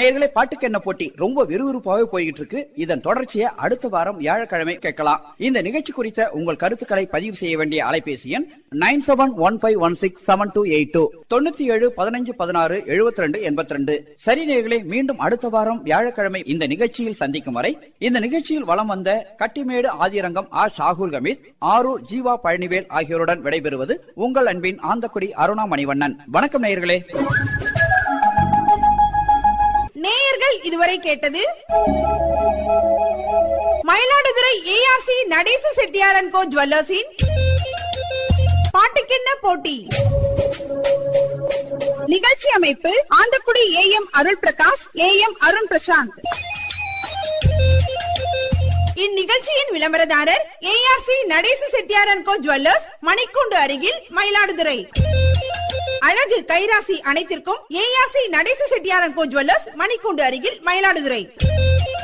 நேயர்களே பாட்டுக்கு என்ன போட்டி ரொம்ப விறுவிறுப்பாகவே போய்கிட்டு இருக்கு இதன் தொடர்ச்சியை அடுத்த வாரம் வியாழக்கிழமை கேட்கலாம் இந்த நிகழ்ச்சி குறித்த உங்கள் கருத்துக்களை பதிவு செய்ய வேண்டிய அலைபேசி எண் nine seven one five one six seven two eight two தொண்ணூத்தி ஏழு பதினஞ்சு பதினாறு எழுபத்தி ரெண்டு எண்பத்தி ரெண்டு சரி நேயர்களே மீண்டும் அடுத்த வாரம் வியாழக்கிழமை இந்த நிகழ்ச்சியில் சந்திக்கும் வரை இந்த நிகழ்ச்சியில் வலம் வந்த கட்டிமேடு ஆதிரங்கம் ஆ ஷாகுல் ஹமீத் ஆரூர் ஜீவா பழனிவேல் ஆகியோருடன் விடைபெறுவது உங்கள் அன்பின் ஆந்தக்குடி அருணா மணிவண்ணன் வணக்கம் நேயர்களே நேயர்கள் இதுவரை கேட்டது மயிலாடுதுறை ஏஆர்சி நடேச செட்டியாரன் கோ ஜுவல்லர்ஸின் பாட்டுக்கென்ன போட்டி நிகழ்ச்சி அமைப்பு Anthakudi A M Arul Prakash A M Arun Prasanth இந்நிகழ்ச்சியின் விளம்பரதாரர் ஏஆர்சி நடேச செட்டியாரன் கோ ஜுவல்லர்ஸ் மணிக்கூண்டு அருகில் மயிலாடுதுறை அழகு கைராசி அனைத்திற்கும் ஏஆர்சி நடேச செட்டியாரன் கோ ஜுவல்லர்ஸ் மணிக்கூண்டு அருகில் மயிலாடுதுறை